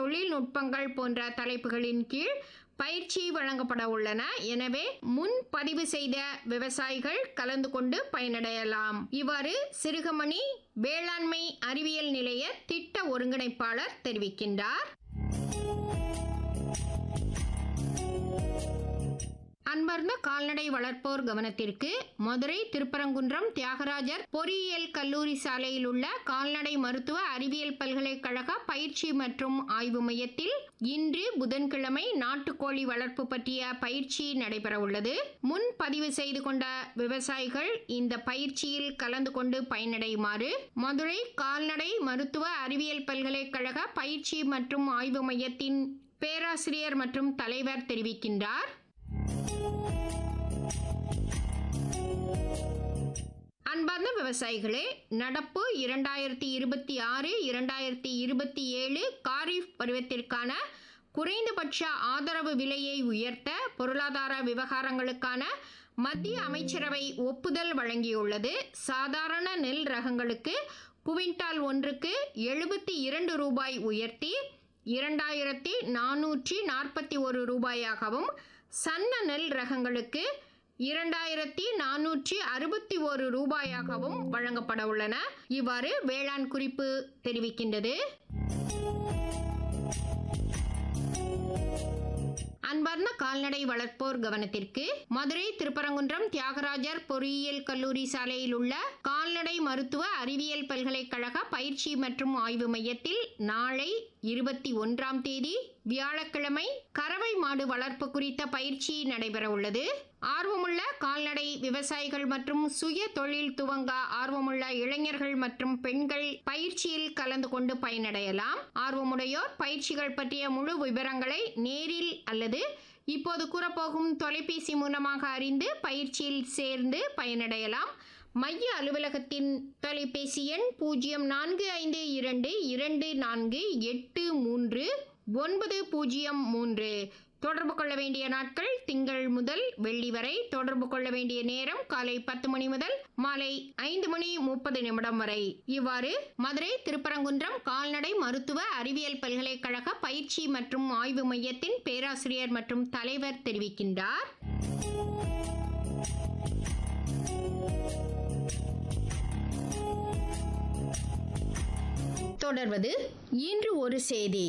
தொழில்நுட்பங்கள் போன்ற தலைப்புகளின் கீழ் பயிற்சி வழங்கப்பட உள்ளன எனவே முன்பதிவு செய்த விவசாயிகள் கலந்து கொண்டு பயனடையலாம் இவ்வாறு சிறுகமணி வேளாண்மை அறிவியல் நிலைய திட்ட ஒருங்கிணைப்பாளர் தெரிவிக்கின்றார் அன்பார்ந்த கால்நடை வளர்ப்போர் கவனத்திற்கு மதுரை திருப்பரங்குன்றம் தியாகராஜர் பொறியியல் கல்லூரி சாலையில் உள்ள கால்நடை மருத்துவ அறிவியல் பல்கலைக்கழக பயிற்சி மற்றும் ஆய்வு மையத்தில் இன்று புதன்கிழமை நாட்டுக்கோழி வளர்ப்பு பற்றிய பயிற்சி நடைபெற உள்ளது முன் பதிவு செய்து கொண்ட விவசாயிகள் இந்த பயிற்சியில் கலந்து கொண்டு பயனடையுமாறு மதுரை கால்நடை மருத்துவ அறிவியல் பல்கலைக்கழக பயிற்சி மற்றும் ஆய்வு மையத்தின் பேராசிரியர் மற்றும் தலைவர் தெரிவிக்கின்றார் அன்பார்ந்த விவசாயிகளே நடப்பு இரண்டாயிரத்தி இருபத்தி ஆறு இரண்டாயிரத்தி இருபத்தி ஏழு காரிஃப் பருவத்திற்கான குறைந்தபட்ச ஆதரவு விலையை உயர்த்த பொருளாதார விவகாரங்களுக்கான மத்திய அமைச்சரவை ஒப்புதல் வழங்கியுள்ளது சாதாரண நெல் ரகங்களுக்கு குவிண்டால் ஒன்றுக்கு எழுபத்தி இரண்டு ரூபாய் உயர்த்தி இரண்டாயிரத்தி நானூற்றி நாற்பத்தி ஒரு ரூபாயாகவும் சன்ன நெல் ரகங்களுக்கு இரண்டாயிரத்தி நானூற்றி அறுபத்தி ஒரு ரூபாயாகவும் வழங்கப்பட உள்ளன இவ்வாறு வேளாண் குறிப்பு தெரிவிக்கின்றது அன்பார்ந்த கால்நடை வளர்ப்போர் கவனத்திற்கு மதுரை திருப்பரங்குன்றம் தியாகராஜர் பொறியியல் கல்லூரி சாலையில் உள்ள கால்நடை மருத்துவ அறிவியல் பல்கலைக்கழக பயிற்சி மற்றும் ஆய்வு மையத்தில் நாளை இருபத்தி ஒன்றாம் தேதி வியாழக்கிழமை கறவை மாடு வளர்ப்பு குறித்த பயிற்சி நடைபெற உள்ளது ஆர்வமுள்ள கால்நடை விவசாயிகள் மற்றும் சுய தொழில் துவங்க ஆர்வமுள்ள இளைஞர்கள் மற்றும் பெண்கள் பயிற்சியில் கலந்து கொண்டு பயனடையலாம் ஆர்வமுடையோர் பயிற்சிகள் பற்றிய முழு விவரங்களை நேரில் அல்லது இப்போது கூறப்போகும் தொலைபேசி மூலமாக அறிந்து பயிற்சியில் சேர்ந்து பயனடையலாம் மைய அலுவலகத்தின் தொலைபேசி எண் பூஜ்ஜியம் நான்கு ஐந்து இரண்டு இரண்டு நான்கு எட்டு மூன்று ஒன்பது பூஜ்ஜியம் மூன்று தொடர்பு கொள்ள வேண்டிய நாட்கள் திங்கள் முதல் வெள்ளி வரை தொடர்பு கொள்ள வேண்டிய நேரம் காலை பத்து மணி முதல் மாலை ஐந்து மணி முப்பது நிமிடம் வரை இவ்வாறு மதுரை திருப்பரங்குன்றம் கால்நடை மருத்துவ அறிவியல் பல்கலைக்கழக பயிற்சி மற்றும் ஆய்வு மையத்தின் பேராசிரியர் மற்றும் தலைவர் தெரிவிக்கின்றார் தொடர்வது இன்று ஒரு செய்தி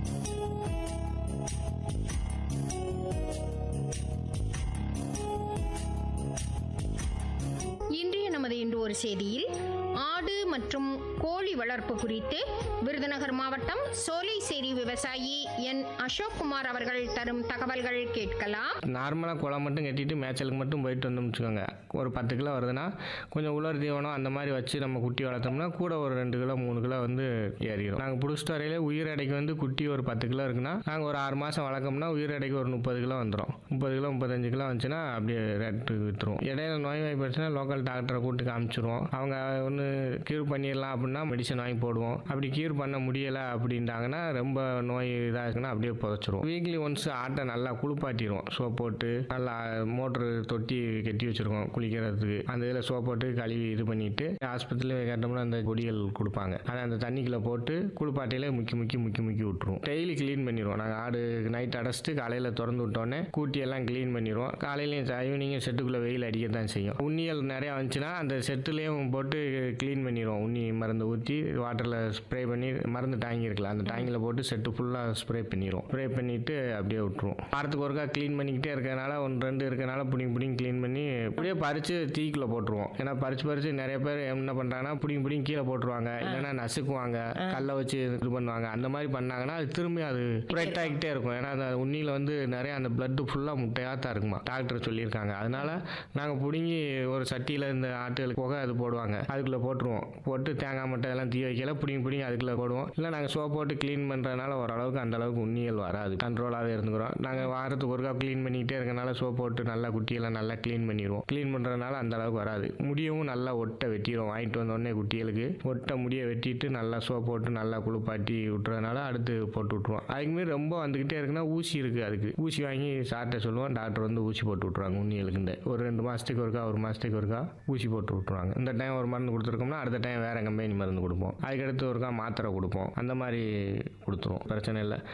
இன்றைய நமது இன்று ஒரு செய்தியில் ஆடு மற்றும் கோழி வளர்ப்பு குறித்து விருதுநகர் மாவட்டம் சோலைசேரி விவசாயி என் அசோக்குமார் அவர்கள் தரும் தகவல்கள் கேட்கலாம் நார்மலாக குளம் மட்டும் கட்டிட்டு மேய்ச்சலுக்கு மட்டும் போயிட்டு வந்தோம்னு வச்சுக்கோங்க ஒரு பத்து கிலோ வருதுன்னா கொஞ்சம் உலர் தீவனம் அந்த மாதிரி வச்சு நம்ம குட்டி வளர்த்தோம்னா கூட ஒரு ரெண்டு கிலோ மூணு கிலோ வந்து ஏறிடும் நாங்கள் பிடிச்சிட்டு வரையிலே உயிர் எடைக்கு வந்து குட்டி ஒரு பத்து கிலோ இருக்குன்னா நாங்கள் ஒரு ஆறு மாதம் வளர்க்கோம்னா உயிர் எடைக்கு ஒரு முப்பது கிலோ வந்துடும் முப்பது கிலோ முப்பத்தஞ்சு கிலோ வந்துச்சுன்னா அப்படியே ரேட்டு விற்றுருவோம் இடையில நோய் வாய்ப்படுச்சுன்னா லோக்கல் டாக்டரை கூப்பிட்டு காமிச்சிருவோம் அவங்க ஒன்று க்யூர் பண்ணிடலாம் அப்படின்னா மெடிசன் வாங்கி போடுவோம் அப்படி க்யூர் பண்ண முடியலை அப்படின்ட்டாங்கன்னா ரொம்ப நோய் இதாக இருக்குன்னா அப்படியே புதைச்சிருவோம் வீக்லி ஒன்ஸ் ஆட்டை நல்லா குளிப்பாட்டிடுவோம் சோப் போட்டு நல்லா மோட்ரு தொட்டி கட்டி வச்சுருக்கோம் குளிக்கிறதுக்கு அந்த இதில் சோப் போட்டு கழுவி இது பண்ணிட்டு ஆஸ்பத்திரியில் கேட்டோம்னா அந்த கொடிகள் கொடுப்பாங்க அதை அந்த தண்ணிக்குள்ளே போட்டு குளிப்பாட்டியில முக்கி முக்கி முக்கி முக்கி விட்டுருவோம் டெய்லி க்ளீன் பண்ணிடுவோம் நாங்கள் ஆடு நைட் அடைச்சிட்டு காலையில் திறந்து விட்டோன்னே கூட்டி எல்லாம் க்ளீன் பண்ணிடுவோம் காலையிலையும் ஈவினிங்கும் செட்டுக்குள்ளே வெயில் அடிக்க தான் செய்யும் உண்ணிகள் நிறையா வந்துச்சுன்னா அந்த செட்டுலேயும் போட்டு க்ளீன் பண்ணிடுவோம் உண்ணி மருந்து ஊற்றி வாட்டரில் ஸ்ப்ரே பண்ணி மருந்து டேங்கி இருக்கலாம் அந்த டேங்கில் போட்டு செட்டு ஃபுல்லாக ஸ்ப்ரே பண்ணிடுவோம் ஸ்ப்ரே பண்ணிவிட்டு அப்படியே விட்டுருவோம் வாரத்துக்கு ஒருக்கா க்ளீன் பண்ணிக்கிட்டே இருக்கறனால ஒன்று ரெண்டு இருக்கனால பிடிங்கி பிடிங்கி க்ளீன் பண்ணி அப்படியே பறித்து தீக்குள்ளே போட்டுருவோம் ஏன்னா பறித்து பறித்து நிறைய பேர் என்ன பண்ணுறாங்கன்னா பிடிங்கி பிடிங்கி கீழே போட்டுருவாங்க இல்லைன்னா நசுக்குவாங்க கல்லை வச்சு இது பண்ணுவாங்க அந்த மாதிரி பண்ணாங்கன்னா அது திரும்பி அது ஸ்ப்ரெட் ஆகிக்கிட்டே இருக்கும் ஏன்னா அந்த உண்ணியில் வந்து நிறைய அந்த பிளட்டு ஃபுல்லாக முட்டையாக தான் இருக்குமா டாக்டர் சொல்லியிருக்காங்க அதனால நாங்கள் பிடுங்கி ஒரு சட்டியில் இந்த ஆட்டுகளுக்கு புகை அது போடுவாங்க அதுக்குள்ளே போட்டுருவோம் போட்டு தேங்காய் மட்டை எல்லாம் தீ வைக்கல பிடிங்கி பிடிங்கி அதுக்குள்ளே போடுவோம் இல்லை நாங்கள் சோப் போட்டு க்ளீன் பண்ணுறதுனால ஓரளவுக்கு அந்த அளவுக்கு உண்ணிகள் வராது கண்ட்ரோலாகவே இருந்துக்கிறோம் நாங்கள் வாரத்துக்கு ஒருக்கா க்ளீன் பண்ணிக்கிட்டே இருக்கனால சோப் போட்டு நல்லா குட்டியெல்லாம் நல்லா க்ளீன் பண்ணிடுவோம் க்ளீன் பண்ணுறதுனால அந்த அளவுக்கு வராது முடியவும் நல்லா ஒட்டை வெட்டிடுவோம் வாங்கிட்டு வந்த உடனே குட்டிகளுக்கு ஒட்டை முடியை வெட்டிட்டு நல்லா சோப் போட்டு நல்லா குளிப்பாட்டி விட்டுறதுனால அடுத்து போட்டு விட்ருவோம் அதுக்குமாரி ரொம்ப வந்துக்கிட்டே இருக்குன்னா ஊசி இருக்குது அதுக்கு ஊசி வாங்கி சார்ட்ட சொல்லுவோம் டாக்டர் வந்து ஊசி போட்டு விட்ருவாங்க உண்ணிகளுக்கு இந்த ஒரு ரெண்டு மாதத்துக்கு ஒருக்கா ஒரு மாதத்துக்கு ஒருக்கா ஊசி போட்டு விட்ருவாங்க இந்த டைம் ஒரு மருந்து கொடுத்துருக்கோம்னா அடுத்த டைம் வேறு கம்பெனி மருந்து கொடுப்போம் அதுக்கடுத்து ஒருக்கா மாத்திரை கொடுப்போம் அந்த மாதிரி கொடுத்துருவோம் பிரச்சனை இல்லை